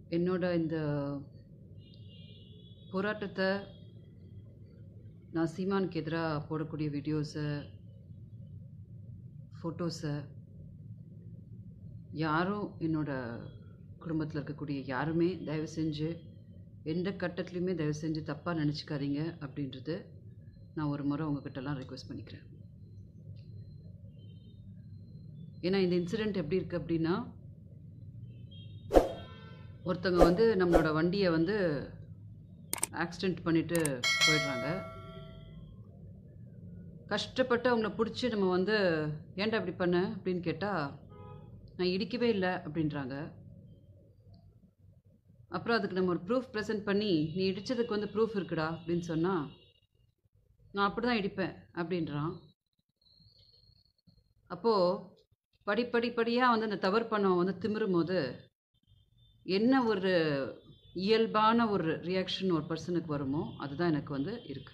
என்னோட இந்த போராட்டத்தை நான் சீமானுக்கு எதிராக போடக்கூடிய வீடியோஸை ஃபோட்டோஸை யாரும் என்னோட குடும்பத்தில் இருக்கக்கூடிய யாருமே தயவு செஞ்சு எந்த கட்டத்துலையுமே தயவு செஞ்சு தப்பாக நினச்சிக்காதீங்க அப்படின்றது நான் ஒரு முறை உங்ககிட்டலாம் ரெக்வெஸ்ட் பண்ணிக்கிறேன் ஏன்னா இந்த இன்சிடெண்ட் எப்படி இருக்குது அப்படின்னா ஒருத்தவங்க வந்து நம்மளோட வண்டியை வந்து ஆக்சிடெண்ட் பண்ணிட்டு போயிடுறாங்க கஷ்டப்பட்டு அவங்கள பிடிச்சி நம்ம வந்து ஏன்டா இப்படி பண்ண அப்படின்னு கேட்டால் நான் இடிக்கவே இல்லை அப்படின்றாங்க அப்புறம் அதுக்கு நம்ம ஒரு ப்ரூஃப் ப்ரெசென்ட் பண்ணி நீ இடித்ததுக்கு வந்து ப்ரூஃப் இருக்குடா அப்படின்னு சொன்னால் நான் அப்படி தான் இடிப்பேன் அப்படின்றான் அப்போது படிப்படி படியாக வந்து அந்த தவறு பண்ணவன் வந்து திமிரும் போது என்ன ஒரு இயல்பான ஒரு ரியாக்ஷன் ஒரு பர்சனுக்கு வருமோ அதுதான் எனக்கு வந்து இருக்குது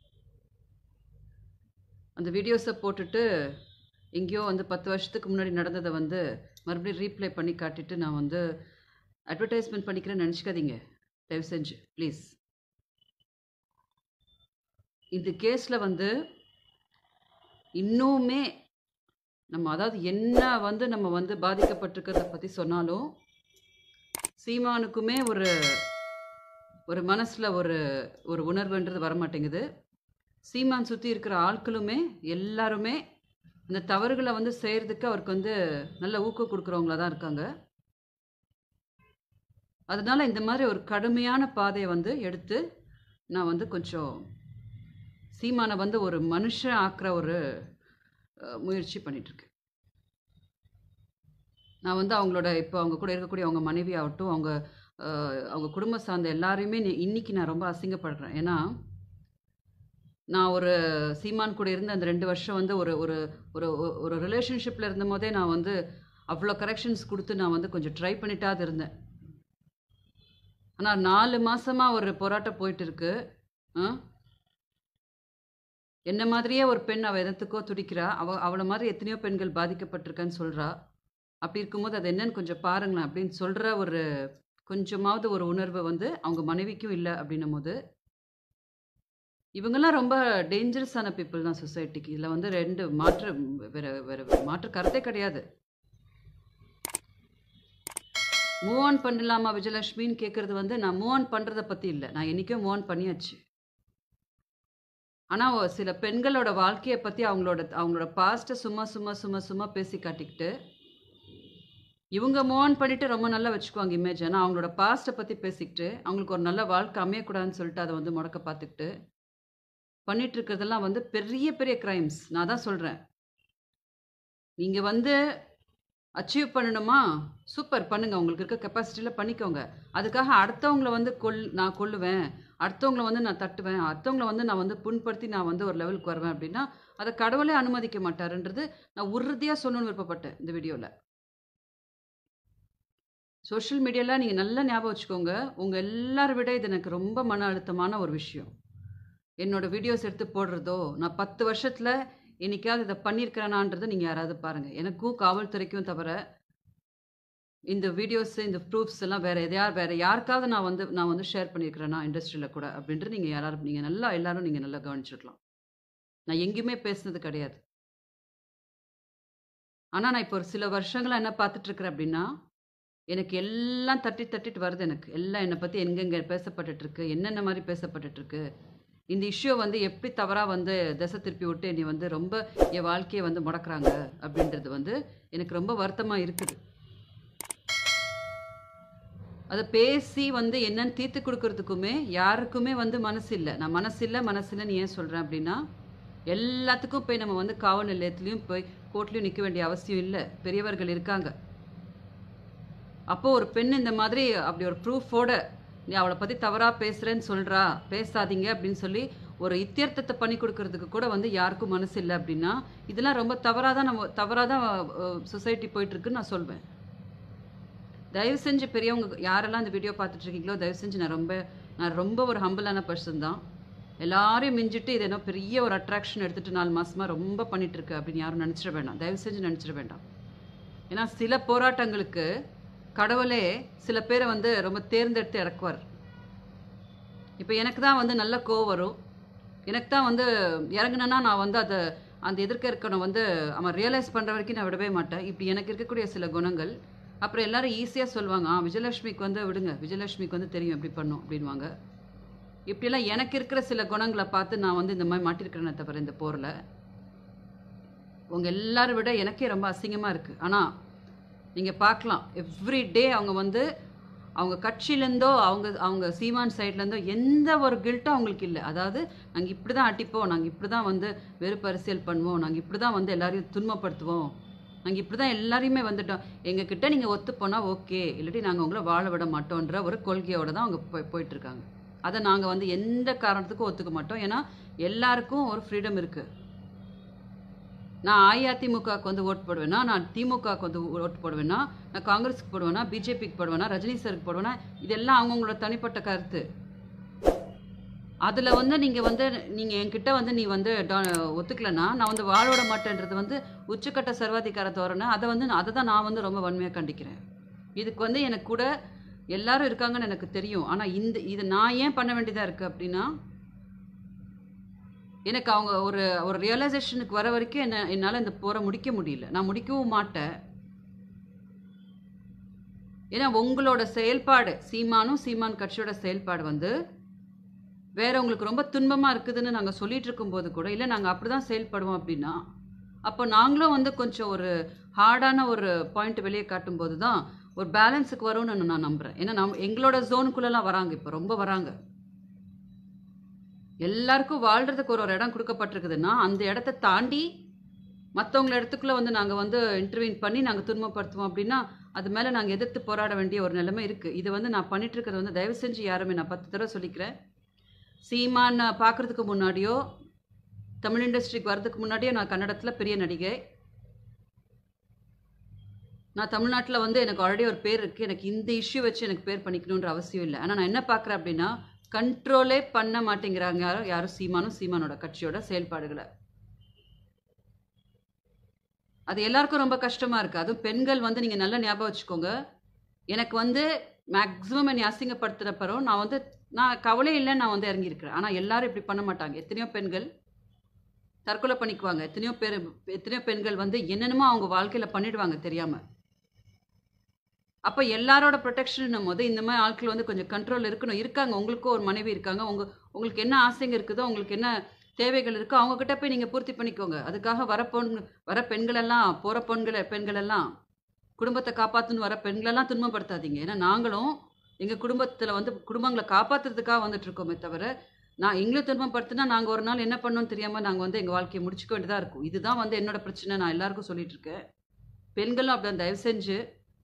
அந்த வீடியோஸை போட்டுட்டு எங்கேயோ வந்து பத்து வருஷத்துக்கு முன்னாடி நடந்ததை வந்து மறுபடியும் ரீப்ளே பண்ணி காட்டிட்டு நான் வந்து அட்வர்டைஸ்மெண்ட் பண்ணிக்கிறேன்னு நினச்சிக்காதீங்க தயவு செஞ்சு ப்ளீஸ் இந்த கேஸில் வந்து இன்னுமே நம்ம அதாவது என்ன வந்து நம்ம வந்து பாதிக்கப்பட்டிருக்கிறத பற்றி சொன்னாலும் சீமானுக்குமே ஒரு ஒரு மனசில் ஒரு ஒரு உணர்வுன்றது வரமாட்டேங்குது சீமான் சுற்றி இருக்கிற ஆட்களுமே எல்லாருமே அந்த தவறுகளை வந்து செய்கிறதுக்கு அவருக்கு வந்து நல்ல ஊக்கம் கொடுக்குறவங்களா தான் இருக்காங்க அதனால் இந்த மாதிரி ஒரு கடுமையான பாதையை வந்து எடுத்து நான் வந்து கொஞ்சம் சீமானை வந்து ஒரு மனுஷன் ஆக்குற ஒரு அஹ், முயற்சி பண்ணிகிட்ருக்கேன் நான் வந்து அவங்களோட இப்போ அவங்க கூட இருக்கக்கூடிய அவங்க மனைவி ஆகட்டும் அவங்க அஹ், அவங்க குடும்பம் சார்ந்த எல்லாரையுமே நீ- இன்னைக்கு நான் ரொம்ப அசிங்கப்படுறேன் ஏன்னா நான் ஒரு சீமான் கூட இருந்த அந்த ரெண்டு வருஷம் வந்து ஒரு ஒரு ஒரு ஒரு ரிலேஷன்ஷிப்பில் இருந்த போதே நான் வந்து அவ்வளோ கரெக்ஷன்ஸ் கொடுத்து நான் வந்து கொஞ்சம் ட்ரை பண்ணிட்டாது இருந்தேன் ஆனால் நாலு மாசமாக ஒரு போராட்டம் போயிட்டு இருக்கு ஆ என்ன மாதிரியே ஒரு பெண் அவள் எதத்துக்கோ துடிக்கிறா அவ அவளை மாதிரி எத்தனையோ பெண்கள் பாதிக்கப்பட்டிருக்கான்னு சொல்கிறா அப்படி இருக்கும்போது அது என்னன்னு கொஞ்சம் பாருங்களேன் அப்படின்னு சொல்கிற ஒரு கொஞ்சமாவது ஒரு உணர்வு வந்து அவங்க மனைவிக்கும் இல்லை அப்படின்னும் போது இவங்கெல்லாம் ரொம்ப டேஞ்சரஸான பீப்புள் தான் சொசைட்டிக்கு இதில் வந்து ரெண்டு மாற்று வேற வேற மாற்று கருத்தே கிடையாது மூவ் ஆன் பண்ணலாமா விஜயலட்சுமின்னு கேட்குறது வந்து நான் மூவ் ஆன் பண்ணுறதை பற்றி இல்லை நான் என்றைக்கும் மூவ் ஆன் பண்ணியாச்சு ஆனால் சில பெண்களோட வாழ்க்கையை பற்றி அவங்களோட அவங்களோட பாஸ்ட்டை சும்மா சும்மா சும்மா சும்மா பேசி காட்டிக்கிட்டு இவங்க மூவ் ஆன் பண்ணிட்டு ரொம்ப நல்லா வச்சுக்குவாங்க இமேஜ் ஆனால் அவங்களோட பாஸ்ட்டை பற்றி பேசிக்கிட்டு அவங்களுக்கு ஒரு நல்ல வாழ்க்கை அமையக்கூடாதுன்னு சொல்லிட்டு அதை வந்து முடக்க பார்த்துக்கிட்டு பண்ணிட்டு இருக்கிறதெல்லாம் வந்து பெரிய பெரிய கிரைம்ஸ் நான் தான் சொல்கிறேன் நீங்கள் வந்து அச்சீவ் பண்ணணுமா சூப்பர் பண்ணுங்க உங்களுக்கு இருக்க கெப்பாசிட்டியில் பண்ணிக்கோங்க அதுக்காக அடுத்தவங்கள வந்து கொல் நான் கொல்லுவேன் அடுத்தவங்கள வந்து நான் தட்டுவேன் அடுத்தவங்கள வந்து நான் வந்து புண்படுத்தி நான் வந்து ஒரு லெவலுக்கு வருவேன் அப்படின்னா அதை கடவுளே அனுமதிக்க மாட்டாருன்றது நான் உறுதியாக சொல்லணும்னு விருப்பப்பட்டேன் இந்த வீடியோவில் சோஷியல் மீடியாவில் நீங்கள் நல்லா ஞாபகம் வச்சுக்கோங்க உங்கள் எல்லாரை விட இது எனக்கு ரொம்ப மன அழுத்தமான ஒரு விஷயம் என்னோட வீடியோஸ் எடுத்து போடுறதோ நான் பத்து வருஷத்தில் என்னைக்காவது இதை பண்ணியிருக்கிறேனான்றதை நீங்கள் யாராவது பாருங்கள் எனக்கும் காவல்துறைக்கும் தவிர இந்த வீடியோஸ் இந்த ப்ரூஃப்ஸ் எல்லாம் வேறு எதையா வேறு யாருக்காவது நான் வந்து நான் வந்து ஷேர் பண்ணியிருக்கிறேன்னா இண்டஸ்ட்ரியில் கூட அப்படின்ட்டு நீங்கள் யாராவது நீங்கள் நல்லா எல்லாரும் நீங்கள் நல்லா கவனிச்சிருக்கலாம் நான் எங்கேயுமே பேசுனது கிடையாது ஆனால் நான் இப்போ ஒரு சில வருஷங்களா என்ன பார்த்துட்ருக்குறேன் அப்படின்னா எனக்கு எல்லாம் தட்டி தட்டிட்டு வருது எனக்கு எல்லாம் என்னை பற்றி எங்கெங்கே பேசப்பட்டுட்டு இருக்கு என்னென்ன மாதிரி பேசப்பட்டுட்டு இருக்கு இந்த இஷ்யூ வந்து எப்படி தவறாக வந்து திசை திருப்பி விட்டு என்னை வந்து ரொம்ப என் வாழ்க்கையை வந்து முடக்குறாங்க அப்படின்றது வந்து எனக்கு ரொம்ப வருத்தமாக இருக்குது அதை பேசி வந்து என்னன்னு தீர்த்து கொடுக்கறதுக்குமே யாருக்குமே வந்து மனசு இல்லை நான் மனசு இல்லை மனசு இல்லைன்னு ஏன் சொல்கிறேன் அப்படின்னா எல்லாத்துக்கும் போய் நம்ம வந்து காவல் நிலையத்துலேயும் போய் கோர்ட்லேயும் நிற்க வேண்டிய அவசியம் இல்லை பெரியவர்கள் இருக்காங்க அப்போ ஒரு பெண் இந்த மாதிரி அப்படி ஒரு ப்ரூஃபோட நீ அவளை பற்றி தவறாக பேசுகிறேன்னு சொல்கிறா பேசாதீங்க அப்படின்னு சொல்லி ஒரு இத்தியர்த்தத்தை பண்ணி கொடுக்கறதுக்கு கூட வந்து யாருக்கும் மனசு இல்லை அப்படின்னா இதெல்லாம் ரொம்ப தவறாக தான் நம்ம தவறாக தான் சொசைட்டி போயிட்டுருக்குன்னு நான் சொல்வேன் தயவு செஞ்சு பெரியவங்க யாரெல்லாம் இந்த வீடியோ பார்த்துட்டு இருக்கீங்களோ தயவு செஞ்சு நான் ரொம்ப நான் ரொம்ப ஒரு ஹம்பிளான பர்சன் தான் எல்லாரையும் மிஞ்சிட்டு இது என்ன பெரிய ஒரு அட்ராக்ஷன் எடுத்துகிட்டு நாலு மாசமா ரொம்ப பண்ணிட்டு இருக்கு அப்படின்னு யாரும் நினச்சிட வேண்டாம் தயவு செஞ்சு நினச்சிட வேண்டாம் ஏன்னா சில போராட்டங்களுக்கு கடவுளே சில பேரை வந்து ரொம்ப தேர்ந்தெடுத்து இறக்குவார் இப்போ எனக்கு தான் வந்து நல்ல கோவம் வரும் எனக்கு தான் வந்து இறங்குனேன்னா நான் வந்து அதை அந்த எதிர்க்க இருக்கணும் வந்து அவன் ரியலைஸ் பண்ணுற வரைக்கும் நான் விடவே மாட்டேன் இப்படி எனக்கு இருக்கக்கூடிய சில குணங்கள் அப்புறம் எல்லாரும் ஈஸியாக சொல்லுவாங்க ஆ விஜயலட்சுமிக்கு வந்து விடுங்க விஜயலட்சுமிக்கு வந்து தெரியும் எப்படி பண்ணும் அப்படின்வாங்க இப்படியெல்லாம் எனக்கு இருக்கிற சில குணங்களை பார்த்து நான் வந்து இந்த மாதிரி மாட்டிருக்கிறேனே தவிர இந்த போரில் உங்கள் எல்லாரும் விட எனக்கே ரொம்ப அசிங்கமாக இருக்குது ஆனால் நீங்கள் பார்க்கலாம் எவ்ரி டே அவங்க வந்து அவங்க கட்சியிலேருந்தோ அவங்க அவங்க சீமான் சைட்லேருந்தோ எந்த ஒரு கில்ட்டும் அவங்களுக்கு இல்லை அதாவது நாங்கள் இப்படி தான் அடிப்போம் நாங்கள் இப்படி தான் வந்து வெறுப்பு அரசியல் பண்ணுவோம் நாங்கள் இப்படி தான் வந்து எல்லாரையும் துன்பப்படுத்துவோம் நாங்கள் இப்படி தான் எல்லாரையுமே வந்துட்டோம் எங்ககிட்ட நீங்கள் ஒத்து போனால் ஓகே இல்லாட்டி நாங்கள் உங்களை வாழ விட மாட்டோன்ற ஒரு கொள்கையோட தான் அவங்க போய் போயிட்டுருக்காங்க அதை நாங்கள் வந்து எந்த காரணத்துக்கும் ஒத்துக்க மாட்டோம் ஏன்னா எல்லாருக்கும் ஒரு ஃப்ரீடம் இருக்குது நான் அஇஅதிமுகவுக்கு வந்து ஓட்டு போடுவேனா நான் திமுகவுக்கு வந்து ஓட்டு போடுவேனா நான் காங்கிரஸுக்கு போடுவேனா பிஜேபிக்கு போடுவேனா ரஜினி சாருக்கு போடுவேனா இதெல்லாம் அவங்கவுங்களோட தனிப்பட்ட கருத்து அதில் வந்து நீங்கள் வந்து நீங்கள் என்கிட்ட வந்து நீ வந்து டா- ஒத்துக்கலைன்னா நான் வந்து வாழ விட மாட்டேன்றது வந்து உச்சக்கட்ட சர்வாதிகார தோரணை அதை வந்து அதை தான் நான் வந்து ரொம்ப வன்மையாக கண்டிக்கிறேன் இதுக்கு வந்து எனக்கு கூட எல்லாரும் இருக்காங்கன்னு எனக்கு தெரியும் ஆனால் இந்த இது நான் ஏன் பண்ண வேண்டியதாக இருக்குது அப்படின்னா எனக்கு அவங்க ஒரு ஒரு ரியலைசேஷனுக்கு வர வரைக்கும் என்ன என்னால் இந்த போரை முடிக்க முடியல நான் முடிக்கவும் மாட்டேன் ஏன்னா உங்களோட செயல்பாடு சீமானும் சீமான் கட்சியோட செயல்பாடு வந்து வேற உங்களுக்கு ரொம்ப துன்பமாக இருக்குதுன்னு நாங்கள் சொல்லிட்டு இருக்கும்போது கூட இல்லை நாங்கள் அப்படி தான் செயல்படுவோம் அப்படின்னா அப்போ நாங்களும் வந்து கொஞ்சம் ஒரு ஹார்டான ஒரு பாயிண்ட் வெளியே காட்டும்போது தான் ஒரு பேலன்ஸுக்கு வரும்னு நான் நம்புகிறேன் ஏன்னா நம் எங்களோட ஜோனுக்குள்ளெல்லாம் வராங்க இப்போ ரொம்ப வராங்க எல்லாருக்கும் வாழ்கிறதுக்கு ஒரு ஒரு இடம் கொடுக்கப்பட்டிருக்குதுன்னா அந்த இடத்த தாண்டி மற்றவங்கள இடத்துக்குள்ளே வந்து நாங்கள் வந்து இன்டர்வீன் பண்ணி நாங்கள் துன்பப்படுத்துவோம் அப்படின்னா அது மேலே நாங்கள் எதிர்த்து போராட வேண்டிய ஒரு நிலைமை இருக்குது இது வந்து நான் பண்ணிட்டு இருக்கிறது வந்து தயவு செஞ்சு யாருமே நான் பத்து தடவை சொல்லிக்கிறேன் சீமான் பார்க்குறதுக்கு முன்னாடியோ தமிழ் இண்டஸ்ட்ரிக்கு வர்றதுக்கு முன்னாடியோ நான் கன்னடத்தில் பெரிய நடிகை நான் தமிழ்நாட்டில் வந்து எனக்கு ஆல்ரெடி ஒரு பேர் இருக்குது எனக்கு இந்த இஷ்யூ வச்சு எனக்கு பேர் பண்ணிக்கணுன்ற அவசியம் இல்லை ஆனால் நான் என்ன பார்க்குறேன் அப்படின்னா கண்ட்ரோலே பண்ண மாட்டேங்கிறாங்க யாரும் யாரும் சீமானும் சீமானோட கட்சியோட செயல்பாடுகளை அது எல்லாருக்கும் ரொம்ப கஷ்டமாக இருக்குது அதுவும் பெண்கள் வந்து நீங்கள் நல்லா ஞாபகம் வச்சுக்கோங்க எனக்கு வந்து மேக்ஸிமம் என்னை அசிங்கப்படுத்துகிறப்பறம் நான் வந்து நான் கவலை இல்லை நான் வந்து இறங்கியிருக்கிறேன் ஆனால் எல்லாரும் இப்படி பண்ண மாட்டாங்க எத்தனையோ பெண்கள் தற்கொலை பண்ணிக்குவாங்க எத்தனையோ பேர் எத்தனையோ பெண்கள் வந்து என்னென்னமோ அவங்க வாழ்க்கையில் பண்ணிடுவாங்க தெரியாமல் அப்போ எல்லாரோட ப்ரொடெக்ஷன் போது இந்த மாதிரி ஆட்கள் வந்து கொஞ்சம் கண்ட்ரோல் இருக்கணும் இருக்காங்க உங்களுக்கும் ஒரு மனைவி இருக்காங்க உங்க உங்களுக்கு என்ன ஆசைங்க இருக்குதோ உங்களுக்கு என்ன தேவைகள் இருக்கோ அவங்க கிட்ட போய் நீங்கள் பூர்த்தி பண்ணிக்கோங்க அதுக்காக வர பொண் வர பெண்கள் எல்லாம் போகிற பெண்கள் பெண்கள் எல்லாம் குடும்பத்தை காப்பாற்றணும் வர பெண்களெல்லாம் துன்பப்படுத்தாதீங்க ஏன்னா நாங்களும் எங்கள் குடும்பத்தில் வந்து குடும்பங்களை காப்பாற்றுறதுக்காக வந்துட்டு இருக்கோமே தவிர நான் எங்களை துன்பப்படுத்தினா நாங்கள் ஒரு நாள் என்ன பண்ணோம்னு தெரியாமல் நாங்கள் வந்து எங்கள் வாழ்க்கையை முடிச்சுக்க வேண்டியதாக இருக்கும் இதுதான் வந்து என்னோட பிரச்சனை நான் எல்லாருக்கும் சொல்லிட்டு இருக்கேன் பெண்களும் அப்படி தயவு செஞ்சு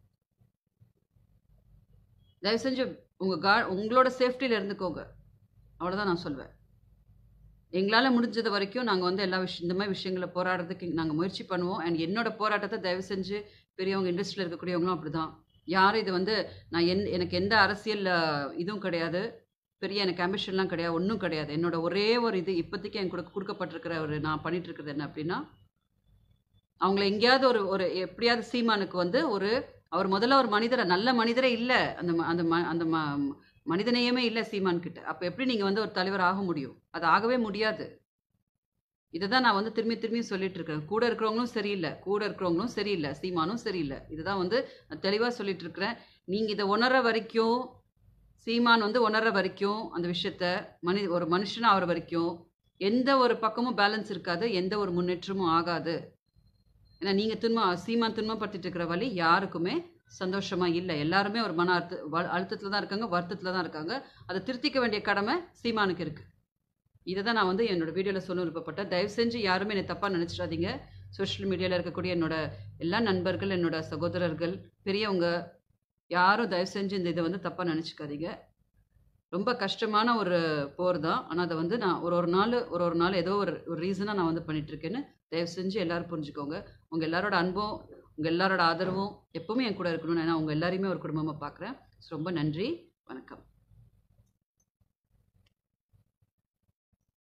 தயவு செஞ்சு உங்கள் கா உங்களோட சேஃப்டியில் இருந்துக்கோங்க அவ்வளோதான் நான் சொல்வேன் எங்களால் முடிஞ்சது வரைக்கும் நாங்கள் வந்து எல்லா விஷயம் இந்த மாதிரி விஷயங்களை போராடுறதுக்கு நாங்கள் முயற்சி பண்ணுவோம் அண்ட் என்னோட போராட்டத்தை தயவு செஞ்சு பெரியவங்க இண்டஸ்ட்ரியில் இருக்கக்கூடியவங்களும் அப்படி தான் யாரும் இது வந்து நான் என் எனக்கு எந்த அரசியல் அஹ், இதுவும் கிடையாது பெரிய எனக்கு ஆம்பிஷன்லாம் கிடையாது ஒன்றும் கிடையாது என்னோட ஒரே ஒரு இது இப்போதைக்கு எனக்கு கொடுக்க கொடுக்கப்பட்டிருக்கிற ஒரு நான் பண்ணிட்டு இருக்கிறது என்ன அப்படின்னா அவங்கள எங்கேயாவது ஒரு ஒரு எப்படியாவது சீமானுக்கு வந்து ஒரு அவர் முதல்ல ஒரு மனிதரை நல்ல மனிதரே இல்லை அந்த ம- அந்த ம- அந்த ம- மனிதநேயமே இல்லை சீமான் கிட்ட அப்போ எப்படி நீங்கள் வந்து ஒரு தலைவர் ஆக முடியும் அது ஆகவே முடியாது இதை தான் நான் வந்து திரும்பி திரும்பி சொல்லிட்டு இருக்கேன் கூட இருக்கிறவங்களும் சரியில்லை கூட இருக்கிறவங்களும் சரியில்லை சீமானும் சரியில்லை இதுதான் வந்து நான் தெளிவாக சொல்லிட்டு இருக்கிறேன் நீங்கள் இதை உணர வரைக்கும் சீமான் வந்து உணர்ற வரைக்கும் அந்த விஷயத்த மனி ஒரு மனுஷனாக ஆகிற வரைக்கும் எந்த ஒரு பக்கமும் பேலன்ஸ் இருக்காது எந்த ஒரு முன்னேற்றமும் ஆகாது ஏன்னா நீங்கள் துன்ப சீமான் துன்பப்படுத்திட்டு இருக்கிற வழி யாருக்குமே சந்தோஷமா இல்லை எல்லாருமே ஒரு மன அழுத்த வ- அழுத்தத்துல தான் இருக்காங்க வருத்தத்தில் தான் இருக்காங்க அதை திருத்திக்க வேண்டிய கடமை சீமானுக்கு இருக்கு இதை தான் நான் வந்து என்னோட வீடியோவில் சொல்ல விருப்பப்பட்டேன் தயவு செஞ்சு யாருமே என்னை தப்பாக நினச்சிடாதீங்க சோஷியல் மீடியாவில் இருக்கக்கூடிய என்னோட எல்லா நண்பர்கள் என்னோட சகோதரர்கள் பெரியவங்க யாரும் தயவு செஞ்சு இந்த இதை வந்து தப்பாக நினச்சிக்காதீங்க ரொம்ப கஷ்டமான ஒரு போர் தான் ஆனால் அதை வந்து நான் ஒரு ஒரு நாள் ஒரு ஒரு நாள் ஏதோ ஒரு ஒரு ரீசனாக நான் வந்து பண்ணிட்டு இருக்கேன்னு தயவு செஞ்சு எல்லாரும் புரிஞ்சுக்கோங்க உங்கள் எல்லாரோட அன்பும் உங்கள் எல்லாரோட ஆதரவும் எப்பவுமே என் கூட இருக்கணும்னு நான் உங்கள் எல்லாரையுமே ஒரு குடும்பமாக பார்க்குறேன் ரொம்ப நன்றி வணக்கம்